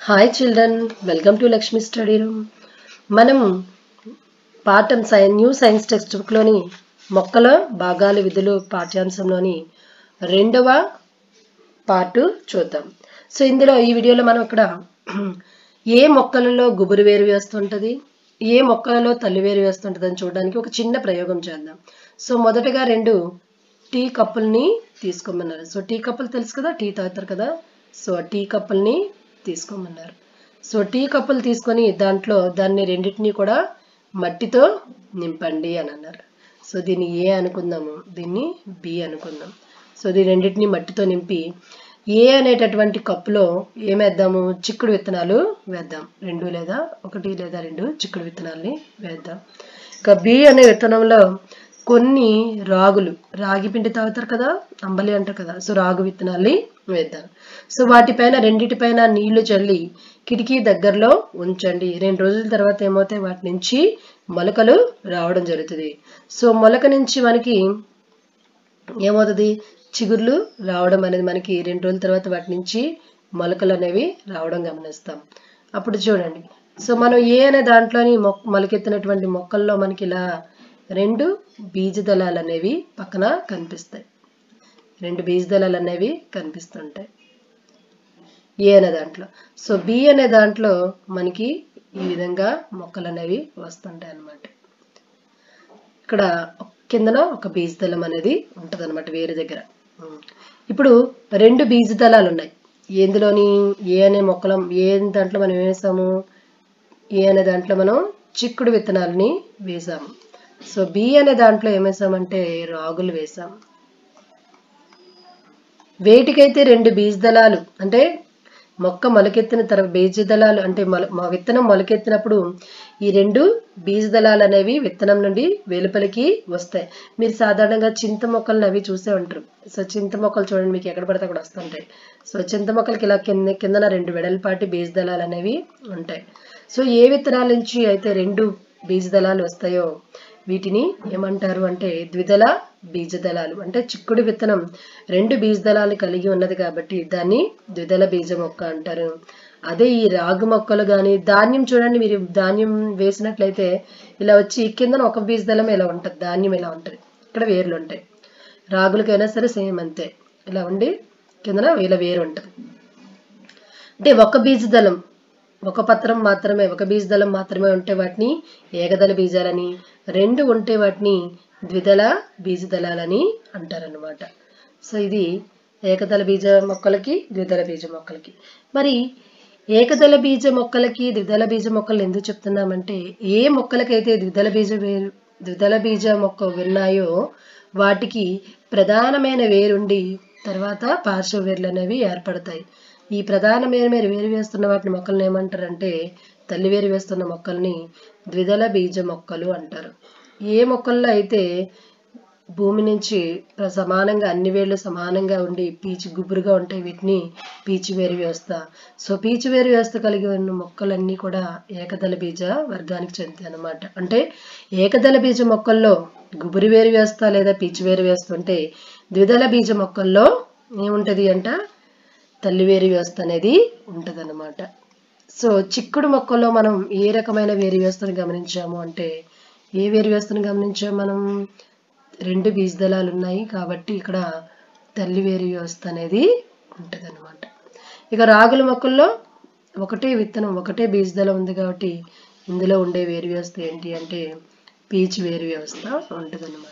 Hi children welcome to Lakshmi study room మనం పాఠం సై న్యూ సైన్స్ టెక్స్ట్ బుక్లోని మొక్కల భాగాలు విధులు పాఠ్యాంశంలోని రెండవ పార్ట్ చూద్దాం సో ఇందులో ఈ వీడియోలో మనం ఇక్కడ ఏ మొక్కలలో గుబురు వేరు వేస్తుంటుంది ఏ మొక్కలలో తల్లి వేరు వేస్తుంటుంది అని చూడడానికి ఒక చిన్న ప్రయోగం చేద్దాం సో మొదటగా రెండు టీ కప్పుల్ని తీసుకోమన్నారు సో టీ కప్పులు తెలుసు కదా టీ తాగుతారు కదా సో ఆ టీ కప్పుల్ని తీసుకోమన్నారు సో టీ కప్పులు తీసుకొని దాంట్లో దాన్ని రెండింటినీ కూడా మట్టితో నింపండి అని అన్నారు సో దీన్ని ఏ అనుకుందాము దీన్ని బి అనుకుందాం సో దీని రెండింటిని మట్టితో నింపి ఏ అనేటటువంటి కప్పులో ఏమేద్దాము చిక్కుడు విత్తనాలు వేద్దాం రెండు లేదా ఒకటి లేదా రెండు చిక్కుడు విత్తనాల్ని వేద్దాం ఇక బి అనే విత్తనంలో కొన్ని రాగులు రాగి పిండి తాగుతారు కదా అంబలి అంటారు కదా సో రాగు విత్తనాల్ని వేద్దాం సో వాటిపైన రెండిటిపైన నీళ్లు చల్లి కిటికీ దగ్గరలో ఉంచండి రెండు రోజుల తర్వాత ఏమవుతాయి వాటి నుంచి మొలకలు రావడం జరుగుతుంది సో మొలక నుంచి మనకి ఏమవుతుంది చిగుర్లు రావడం అనేది మనకి రెండు రోజుల తర్వాత వాటి నుంచి మొలకలు అనేవి రావడం గమనిస్తాం అప్పుడు చూడండి సో మనం ఏ అనే దాంట్లోని మొక్క మొలకెత్తినటువంటి మొక్కల్లో మనకి ఇలా రెండు బీజదళాలు అనేవి పక్కన కనిపిస్తాయి రెండు బీజదళాలు అనేవి కనిపిస్తుంటాయి ఏ అనే దాంట్లో సో బి అనే దాంట్లో మనకి ఈ విధంగా మొక్కలు అనేవి వస్తుంటాయి అన్నమాట ఇక్కడ కిందన ఒక బీజదళం అనేది ఉంటుంది అనమాట వేరే దగ్గర ఇప్పుడు రెండు బీజదళాలు ఉన్నాయి ఎందులోని ఏ అనే మొక్కల ఏ దాంట్లో మనం వేసాము ఏ అనే దాంట్లో మనం చిక్కుడు విత్తనాలని వేసాము సో బి అనే దాంట్లో ఏమేసామంటే రాగులు వేసాం వేటికైతే రెండు బీజదళాలు అంటే మొక్క మొలకెత్తిన తర్వాత బీజదళాలు అంటే మొల మా విత్తనం మొలకెత్తినప్పుడు ఈ రెండు బీజదళాలు అనేవి విత్తనం నుండి వెలుపలికి వస్తాయి మీరు సాధారణంగా చింత మొక్కలను అవి చూసే ఉంటారు సో చింత మొక్కలు చూడండి మీకు ఎక్కడ పడితే అక్కడ వస్తుంటాయి సో చింత మొక్కలకి ఇలా కింద కిందన రెండు వెడల్పాటి బీజదళాలు అనేవి ఉంటాయి సో ఏ విత్తనాల నుంచి అయితే రెండు బీజదళాలు వస్తాయో వీటిని ఏమంటారు అంటే ద్విదళ బీజదళాలు అంటే చిక్కుడు విత్తనం రెండు బీజదళాలు కలిగి ఉన్నది కాబట్టి దాన్ని ద్విదళ బీజ మొక్క అంటారు అదే ఈ రాగు మొక్కలు కానీ ధాన్యం చూడండి మీరు ధాన్యం వేసినట్లయితే ఇలా వచ్చి కిందన ఒక బీజదళం ఇలా ఉంటుంది ధాన్యం ఇలా ఉంటుంది ఇక్కడ వేర్లు ఉంటాయి రాగులకైనా సరే సేమ్ అంతే ఇలా ఉండి కిందన ఇలా వేరు ఉంటుంది అంటే ఒక బీజదళం ఒక పత్రం మాత్రమే ఒక బీజదళం మాత్రమే ఉంటే వాటిని ఏకదళ బీజాలని రెండు ఉంటే వాటిని ద్విదళ బీజదళాలని అంటారనమాట సో ఇది ఏకదళ బీజ మొక్కలకి ద్విదళ బీజ మొక్కలకి మరి ఏకదళ బీజ మొక్కలకి ద్విదళ బీజ మొక్కలు ఎందుకు చెప్తున్నామంటే ఏ మొక్కలకైతే ద్విదళ బీజ వేరు ద్విదళ బీజ మొక్క ఉన్నాయో వాటికి ప్రధానమైన వేరుండి తర్వాత పార్శ్వ వేర్లు అనేవి ఏర్పడతాయి ఈ ప్రధానమైన మీరు వేరు వేస్తున్న వాటిని మొక్కలను ఏమంటారంటే తల్లి వేరు వేస్తున్న మొక్కల్ని ద్విదళ బీజ మొక్కలు అంటారు ఏ మొక్కల్లో అయితే భూమి నుంచి సమానంగా అన్ని వేళ్ళు సమానంగా ఉండి పీచు గుబురుగా ఉంటాయి వీటిని పీచు వేరు వ్యవస్థ సో పీచు వేరు వ్యవస్థ కలిగి ఉన్న మొక్కలన్నీ కూడా ఏకదళ బీజ వర్గానికి చెందుతాయి అన్నమాట అంటే ఏకదళ బీజ మొక్కల్లో గుబురు వేరు వ్యవస్థ లేదా పీచు వేరు వ్యవస్థ ఉంటే ద్విదళ బీజ మొక్కల్లో ఏముంటది అంట తల్లివేరు వ్యవస్థ అనేది ఉంటుంది అనమాట సో చిక్కుడు మొక్కల్లో మనం ఏ రకమైన వేరు వ్యవస్థను గమనించాము అంటే ఏ వేరు వ్యవస్థను గమనించాము మనం రెండు బీజదళాలు ఉన్నాయి కాబట్టి ఇక్కడ తల్లి వేరు వ్యవస్థ అనేది ఉంటుంది అనమాట ఇక రాగుల మొక్కల్లో ఒకటే విత్తనం ఒకటే బీజదళం ఉంది కాబట్టి ఇందులో ఉండే వేరు వ్యవస్థ ఏంటి అంటే పీచు వేరు వ్యవస్థ ఉంటుంది అనమాట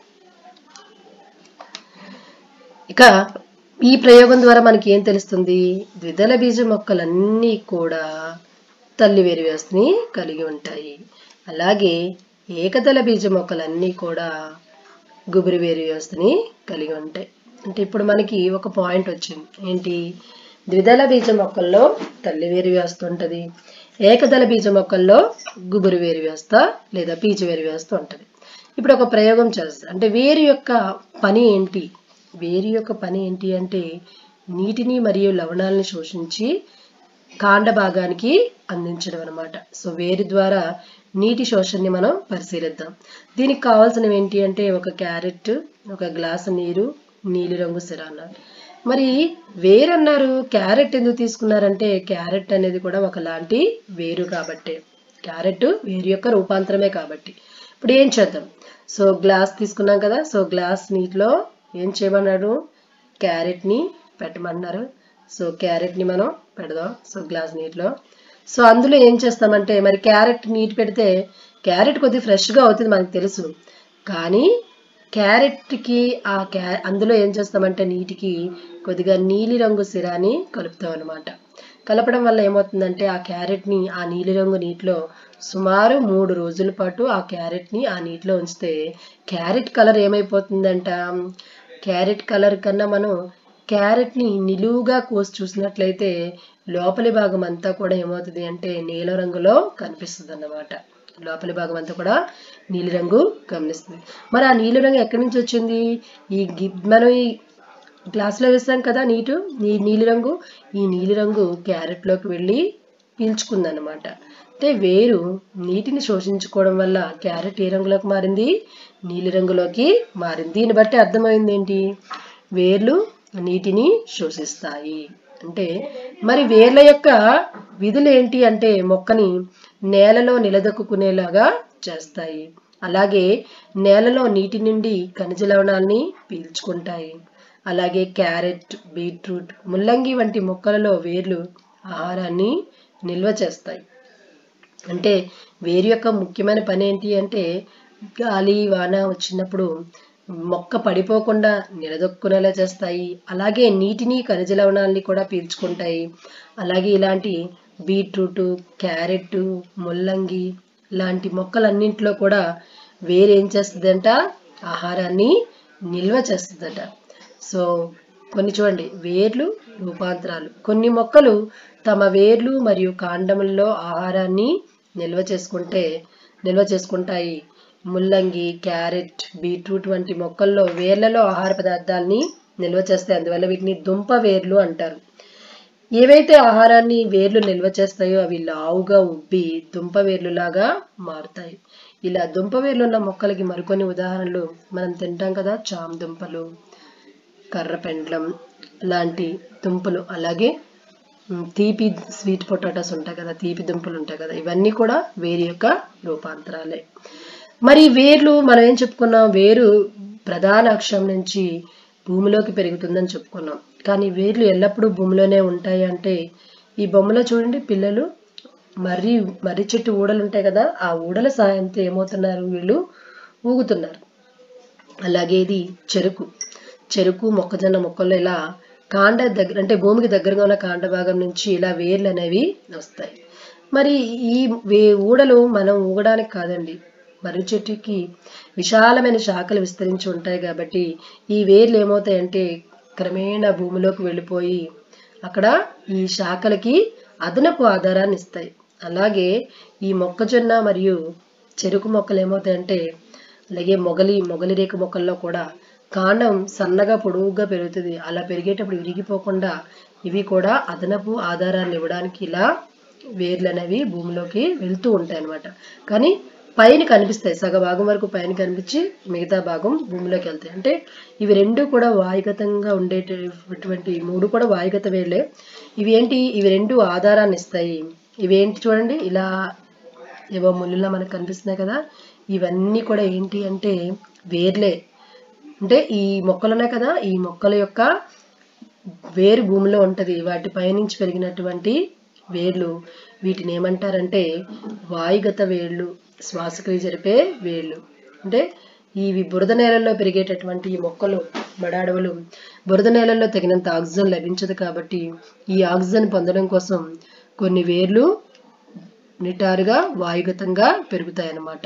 ఇక ఈ ప్రయోగం ద్వారా మనకి ఏం తెలుస్తుంది ద్విదళ బీజ మొక్కలన్నీ కూడా తల్లి వేరు వ్యవస్థని కలిగి ఉంటాయి అలాగే ఏకదళ బీజ మొక్కలన్నీ కూడా గుబురు వేరు వ్యవస్థని కలిగి ఉంటాయి అంటే ఇప్పుడు మనకి ఒక పాయింట్ వచ్చింది ఏంటి ద్విదళ బీజ మొక్కల్లో తల్లి వేరు వ్యవస్థ ఉంటుంది ఏకదళ బీజ మొక్కల్లో గుబురు వేరు వ్యవస్థ లేదా పీచు వేరు వ్యవస్థ ఉంటుంది ఇప్పుడు ఒక ప్రయోగం చేస్తాం అంటే వేరు యొక్క పని ఏంటి వేరు యొక్క పని ఏంటి అంటే నీటిని మరియు లవణాలను శోషించి కాండ భాగానికి అందించడం అనమాట సో వేరు ద్వారా నీటి శోషణని మనం పరిశీలిద్దాం దీనికి కావాల్సినవి ఏంటి అంటే ఒక క్యారెట్ ఒక గ్లాసు నీరు నీలి రంగు సిరాన మరి వేరు అన్నారు క్యారెట్ ఎందుకు తీసుకున్నారంటే క్యారెట్ అనేది కూడా ఒకలాంటి వేరు కాబట్టి క్యారెట్ వేరు యొక్క రూపాంతరమే కాబట్టి ఇప్పుడు ఏం చేద్దాం సో గ్లాస్ తీసుకున్నాం కదా సో గ్లాస్ నీటిలో ఏం చేయమన్నాడు క్యారెట్ని పెట్టమన్నారు సో క్యారెట్ని మనం పెడదాం సో గ్లాస్ నీటిలో సో అందులో ఏం చేస్తామంటే మరి క్యారెట్ నీటి పెడితే క్యారెట్ కొద్దిగా ఫ్రెష్గా అవుతుంది మనకు తెలుసు కానీ క్యారెట్కి ఆ క్యా అందులో ఏం చేస్తామంటే నీటికి కొద్దిగా నీలిరంగు సిరాని కలుపుతాం అనమాట కలపడం వల్ల ఏమవుతుందంటే ఆ క్యారెట్ని ఆ నీలిరంగు నీటిలో సుమారు మూడు రోజుల పాటు ఆ క్యారెట్ని ఆ నీటిలో ఉంచితే క్యారెట్ కలర్ ఏమైపోతుందంట క్యారెట్ కలర్ కన్నా మనం క్యారెట్ని నిలువుగా కోసి చూసినట్లయితే లోపలి భాగం అంతా కూడా ఏమవుతుంది అంటే నీల రంగులో కనిపిస్తుంది అన్నమాట లోపలి భాగం అంతా కూడా నీలిరంగు గమనిస్తుంది మరి ఆ నీలిరంగు ఎక్కడి నుంచి వచ్చింది ఈ గి- మనం ఈ గ్లాసులో వేస్తాం కదా నీటు ఈ నీలిరంగు ఈ నీలిరంగు క్యారెట్లోకి వెళ్ళి పీల్చుకుందన్నమాట అంటే వేరు నీటిని శోషించుకోవడం వల్ల క్యారెట్ ఏ రంగులోకి మారింది నీలిరంగులోకి మారింది దీన్ని బట్టి అర్థమైంది ఏంటి వేర్లు నీటిని శోషిస్తాయి అంటే మరి వేర్ల యొక్క విధులు ఏంటి అంటే మొక్కని నేలలో నిలదొక్కునేలాగా చేస్తాయి అలాగే నేలలో నీటి నుండి ఖనిజ లవణాల్ని పీల్చుకుంటాయి అలాగే క్యారెట్ బీట్రూట్ ముల్లంగి వంటి మొక్కలలో వేర్లు ఆహారాన్ని నిల్వ చేస్తాయి అంటే వేరు యొక్క ముఖ్యమైన పని ఏంటి అంటే గాలి వాన వచ్చినప్పుడు మొక్క పడిపోకుండా నిలదొక్కునేలా చేస్తాయి అలాగే నీటిని ఖనిజ లవణాలని కూడా పీల్చుకుంటాయి అలాగే ఇలాంటి బీట్రూట్ క్యారెట్ ముల్లంగి లాంటి మొక్కలన్నింటిలో కూడా వేరేం చేస్తుందంట ఆహారాన్ని నిల్వ చేస్తుందట సో కొన్ని చూడండి వేర్లు రూపాంతరాలు కొన్ని మొక్కలు తమ వేర్లు మరియు కాండములలో ఆహారాన్ని నిల్వ చేసుకుంటే నిల్వ చేసుకుంటాయి ముల్లంగి క్యారెట్ బీట్రూట్ వంటి మొక్కల్లో వేర్లలో ఆహార పదార్థాలని నిల్వ చేస్తాయి అందువల్ల వీటిని దుంప వేర్లు అంటారు ఏవైతే ఆహారాన్ని వేర్లు నిల్వ చేస్తాయో అవి లావుగా ఉబ్బి దుంప వేర్లులాగా మారుతాయి ఇలా దుంప వేర్లు ఉన్న మొక్కలకి మరికొన్ని ఉదాహరణలు మనం తింటాం కదా చామ్ దుంపలు కర్రపెండ్లం లాంటి దుంపలు అలాగే ఉమ్, తీపి స్వీట్ పొటాటోస్ ఉంటాయి కదా తీపి దుంపలు ఉంటాయి కదా ఇవన్నీ కూడా వేరు యొక్క రూపాంతరాలే మరి వేర్లు మనం ఏం చెప్పుకున్నాం వేరు ప్రధాన అక్షం నుంచి భూమిలోకి పెరుగుతుందని చెప్పుకున్నాం కానీ వేర్లు ఎల్లప్పుడూ భూమిలోనే ఉంటాయి అంటే ఈ బొమ్మలో చూడండి పిల్లలు మర్రి మర్రి చెట్టు ఊడలు ఉంటాయి కదా ఆ ఊడల సాయంతో ఏమవుతున్నారు వీళ్ళు ఊగుతున్నారు అలాగే ఇది చెరుకు చెరుకు మొక్కజొన్న మొక్కలు ఇలా కాండ దగ్గర అంటే భూమికి దగ్గరగా ఉన్న కాండ భాగం నుంచి ఇలా వేర్లు అనేవి వస్తాయి మరి ఈ వే ఊడలు మనం ఊగడానికి కాదండి మర్రి చెట్టుకి విశాలమైన శాఖలు విస్తరించి ఉంటాయి కాబట్టి ఈ వేర్లు ఏమవుతాయంటే క్రమేణా భూమిలోకి వెళ్ళిపోయి అక్కడ ఈ శాఖలకి అదనపు ఆధారాన్ని ఇస్తాయి అలాగే ఈ మొక్కజొన్న మరియు చెరుకు మొక్కలు ఏమవుతాయంటే అలాగే మొగలి మొగలి రేకు మొక్కల్లో కూడా కాండం సన్నగా పొడవుగా పెరుగుతుంది అలా పెరిగేటప్పుడు విరిగిపోకుండా ఇవి కూడా అదనపు ఆధారాన్ని ఇవ్వడానికి ఇలా వేర్లు అనేవి భూమిలోకి వెళ్తూ ఉంటాయి అన్నమాట కానీ పైన కనిపిస్తాయి సగ భాగం వరకు పైన కనిపించి మిగతా భాగం భూమిలోకి వెళ్తాయి అంటే ఇవి రెండు కూడా వాయుగతంగా ఉండేటటువంటి ఈ మూడు కూడా వాయుగత వేర్లే ఇవి ఏంటి ఇవి రెండు ఆధారాన్ని ఇస్తాయి ఇవేంటి చూడండి ఇలా ఏవో ముళ్ళులా మనకు కనిపిస్తున్నాయి కదా ఇవన్నీ కూడా ఏంటి అంటే వేర్లే అంటే ఈ మొక్కలు ఉన్నాయి కదా ఈ మొక్కల యొక్క వేరు భూమిలో ఉంటది వాటి పైనుంచి పెరిగినటువంటి వేర్లు వీటిని ఏమంటారంటే వాయుగత వేళ్ళు శ్వాసక్రియ జరిపే వేళ్ళు అంటే ఇవి బురద నేలల్లో పెరిగేటటువంటి ఈ మొక్కలు బడాడవలు బురద నేలల్లో తగినంత ఆక్సిజన్ లభించదు కాబట్టి ఈ ఆక్సిజన్ పొందడం కోసం కొన్ని వేర్లు నిటారుగా వాయుగతంగా పెరుగుతాయి అన్నమాట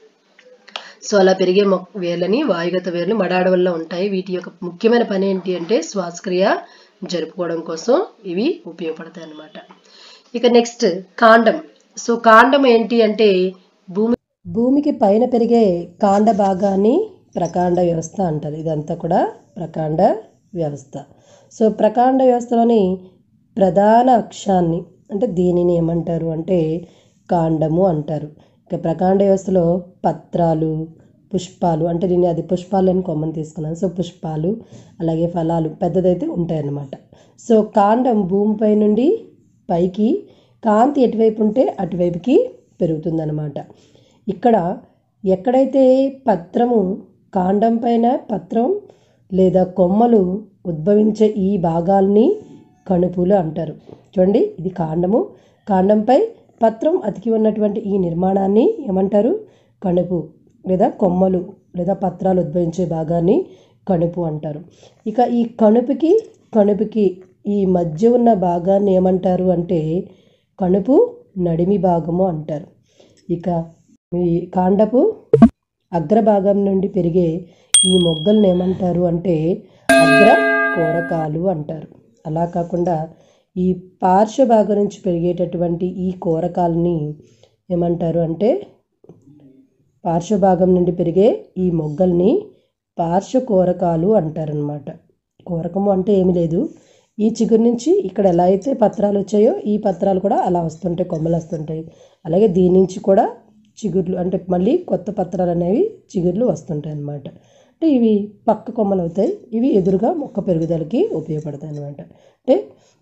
సో అలా పెరిగే మొక్క వేర్లని వాయుగత వేర్లు మడాడవల్లో ఉంటాయి వీటి యొక్క ముఖ్యమైన పని ఏంటి అంటే శ్వాసక్రియ జరుపుకోవడం కోసం ఇవి ఉపయోగపడతాయి అన్నమాట ఇక నెక్స్ట్ కాండం సో కాండం ఏంటి అంటే భూమి భూమికి పైన పెరిగే కాండ భాగాన్ని ప్రకాండ వ్యవస్థ అంటారు ఇదంతా కూడా ప్రకాండ వ్యవస్థ సో ప్రకాండ వ్యవస్థలోని ప్రధాన అక్షాన్ని అంటే దీనిని ఏమంటారు అంటే కాండము అంటారు ఇక ప్రకాండ వ్యవస్థలో పత్రాలు పుష్పాలు అంటే నేను అది పుష్పాలు అని కొమ్మని తీసుకున్నాను సో పుష్పాలు అలాగే ఫలాలు పెద్దదైతే ఉంటాయన్నమాట సో కాండం భూమిపై నుండి పైకి కాంతి ఎటువైపు ఉంటే అటువైపుకి పెరుగుతుందన్నమాట ఇక్కడ ఎక్కడైతే పత్రము కాండం పైన పత్రం లేదా కొమ్మలు ఉద్భవించే ఈ భాగాల్ని కణుపులు అంటారు చూడండి ఇది కాండము కాండంపై పత్రం అతికి ఉన్నటువంటి ఈ నిర్మాణాన్ని ఏమంటారు కణుపు లేదా కొమ్మలు లేదా పత్రాలు ఉద్భవించే భాగాన్ని కణుపు అంటారు ఇక ఈ కణుపుకి కణుపుకి ఈ మధ్య ఉన్న భాగాన్ని ఏమంటారు అంటే కణుపు నడిమి భాగము అంటారు ఇక ఈ కాండపు అగ్రభాగం నుండి పెరిగే ఈ మొగ్గలను ఏమంటారు అంటే అగ్ర కోరకాలు అంటారు అలా కాకుండా ఈ పార్శ్వ భాగం నుంచి పెరిగేటటువంటి ఈ కోరకాలని ఏమంటారు అంటే పార్శ్వ భాగం నుండి పెరిగే ఈ మొగ్గల్ని పార్శ్వ కోరకాలు అంటారనమాట కోరకము అంటే ఏమి లేదు ఈ చిగురు నుంచి ఇక్కడ ఎలా అయితే పత్రాలు వచ్చాయో ఈ పత్రాలు కూడా అలా వస్తుంటాయి కొమ్మలు వస్తుంటాయి అలాగే దీని నుంచి కూడా చిగుర్లు అంటే మళ్ళీ కొత్త పత్రాలు అనేవి చిగుర్లు వస్తుంటాయి అన్నమాట అంటే ఇవి పక్క కొమ్మలు అవుతాయి ఇవి ఎదురుగా మొక్క పెరుగుదలకి ఉపయోగపడతాయి అన్నమాట అంటే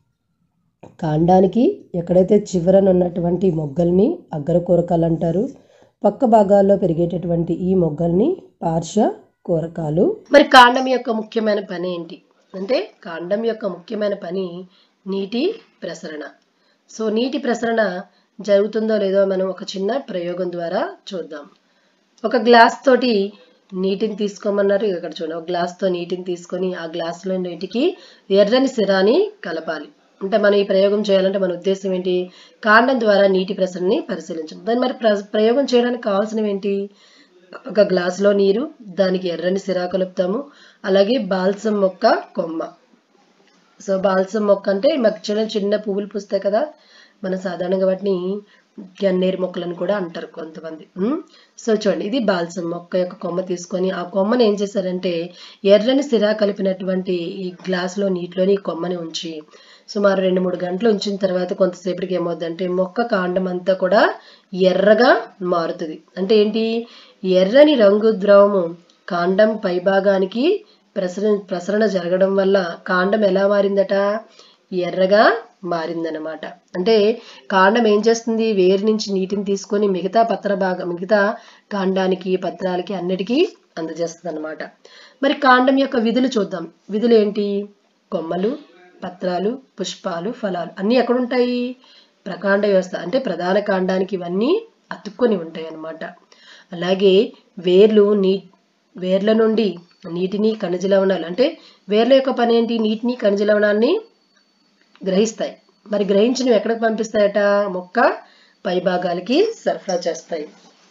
కాండానికి ఎక్కడైతే చివరన ఉన్నటువంటి మొగ్గల్ని అగ్ర కూరకాలు అంటారు పక్క భాగాల్లో పెరిగేటటువంటి ఈ మొగ్గల్ని పార్శ్వ కూరకాలు మరి కాండం యొక్క ముఖ్యమైన పని ఏంటి అంటే కాండం యొక్క ముఖ్యమైన పని నీటి ప్రసరణ సో నీటి ప్రసరణ జరుగుతుందో లేదో మనం ఒక చిన్న ప్రయోగం ద్వారా చూద్దాం ఒక గ్లాస్ తోటి నీటిని తీసుకోమన్నారు ఇక్కడ చూడండి ఒక గ్లాస్తో నీటిని తీసుకొని ఆ గ్లాసులో నీటికి ఎర్రని సిరాని కలపాలి అంటే మనం ఈ ప్రయోగం చేయాలంటే మన ఉద్దేశం ఏంటి కాండం ద్వారా నీటి ప్రసరణని పరిశీలించడం దాన్ని మరి ప్ర- ప్రయోగం చేయడానికి కావాల్సినవి ఏంటి ఒక గ్లాసులో నీరు దానికి ఎర్రని సిరా కలుపుతాము అలాగే బాల్సం మొక్క కొమ్మ సో బాల్సం మొక్క అంటే మాకు చిన్న చిన్న పువ్వులు పూస్తాయి కదా మనం సాధారణంగా వాటిని గన్నేరు మొక్కలను కూడా అంటారు కొంతమంది ఉమ్. సో చూడండి ఇది బాల్సం మొక్క యొక్క కొమ్మ తీసుకొని ఆ కొమ్మని ఏం చేశారంటే ఎర్రని సిరా కలిపినటువంటి ఈ గ్లాసులో నీటిలోని ఈ కొమ్మని ఉంచి సుమారు రెండు మూడు గంటలు ఉంచిన తర్వాత కొంతసేపటికి ఏమవుద్దంటే మొక్క కాండం అంతా కూడా ఎర్రగా మారుతుంది అంటే ఏంటి ఎర్రని రంగు ద్రవము కాండం పైభాగానికి ప్రసరణ ప్రసరణ జరగడం వల్ల కాండం ఎలా మారిందట ఎర్రగా మారిందనమాట అంటే కాండం ఏం చేస్తుంది వేరు నుంచి నీటిని తీసుకొని మిగతా పత్ర భాగం మిగతా కాండానికి పత్రాలకి అన్నిటికీ అందజేస్తుంది అనమాట మరి కాండం యొక్క విధులు చూద్దాం విధులు ఏంటి కొమ్మలు పత్రాలు పుష్పాలు ఫలాలు అన్నీ ఎక్కడుంటాయి ప్రకాండ వ్యవస్థ అంటే ప్రధాన కాండానికి ఇవన్నీ అతుక్కొని ఉంటాయి అన్నమాట అలాగే వేర్లు నీ వేర్ల నుండి నీటిని ఖనిజ లవణాలు అంటే వేర్ల యొక్క పని ఏంటి నీటిని ఖనిజ లవణాన్ని గ్రహిస్తాయి మరి గ్రహించినవి ఎక్కడికి పంపిస్తాయట మొక్క పై భాగాలకి సరఫరా చేస్తాయి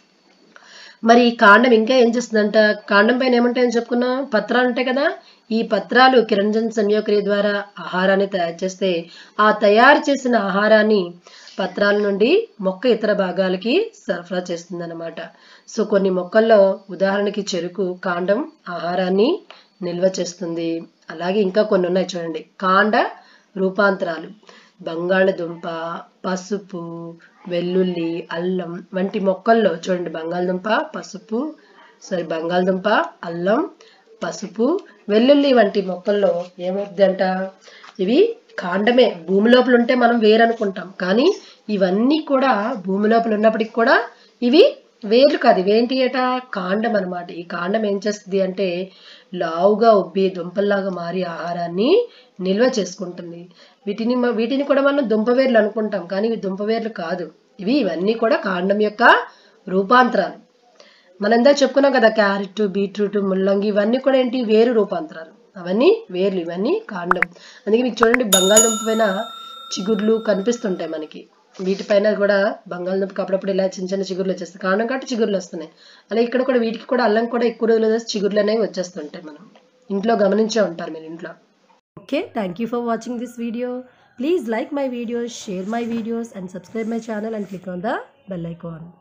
మరి ఈ కాండం ఇంకా ఏం చేస్తుందంట కాండం పైన ఏముంటాయని చెప్పుకున్నాం పత్రాలు ఉంటాయి కదా ఈ పత్రాలు కిరణజన్ సంయోక్రియ ద్వారా ఆహారాన్ని తయారు చేస్తే ఆ తయారు చేసిన ఆహారాన్ని పత్రాల నుండి మొక్క ఇతర భాగాలకి సరఫరా చేస్తుందన్నమాట సో కొన్ని మొక్కల్లో ఉదాహరణకి చెరుకు కాండం ఆహారాన్ని నిల్వ చేస్తుంది అలాగే ఇంకా కొన్ని ఉన్నాయి చూడండి కాండ రూపాంతరాలు బంగాళదుంప పసుపు వెల్లుల్లి అల్లం వంటి మొక్కల్లో చూడండి బంగాళదుంప పసుపు సారీ బంగాళదుంప అల్లం పసుపు వెల్లుల్లి వంటి మొక్కల్లో ఏమవుతుందంట ఇవి కాండమే భూమి లోపల ఉంటే మనం వేరనుకుంటాం కానీ ఇవన్నీ కూడా భూమి లోపల ఉన్నప్పటికి కూడా ఇవి వేర్లు కాదు ఇవేంటి అట కాండం అన్నమాట ఈ కాండం ఏం చేస్తుంది అంటే లావుగా ఉబ్బి దుంపల్లాగా మారి ఆహారాన్ని నిల్వ చేసుకుంటుంది వీటిని మ- వీటిని కూడా మనం దుంపవేర్లు అనుకుంటాం కానీ ఇవి దుంపవేర్లు కాదు ఇవి ఇవన్నీ కూడా కాండం యొక్క రూపాంతరాలు మనం ఇందా చెప్పుకున్నాం కదా క్యారెట్ బీట్రూట్ ముల్లంగి ఇవన్నీ కూడా ఏంటి వేరు రూపాంతరాలు అవన్నీ వేర్లు ఇవన్నీ కాండం అందుకే మీకు చూడండి బంగాళదుంప పైన చిగుర్లు కనిపిస్తుంటాయి మనకి వీటిపైన కూడా బంగాళదుంపకి అప్పుడప్పుడు ఇలా చిన్న చిన్న చిగుర్లు వచ్చేస్తాయి కాండం కాబట్టి చిగుర్లు వస్తున్నాయి అలాగే ఇక్కడ కూడా వీటికి కూడా అల్లం కూడా ఎక్కువ రోజులు వదిలేస్తే చిగుర్లు అనేవి వచ్చేస్తుంటాయి మనం ఇంట్లో గమనించే ఉంటారు మీరు ఇంట్లో okay thank you for watching this video please like my videos share my videos and subscribe my channel and click on the bell icon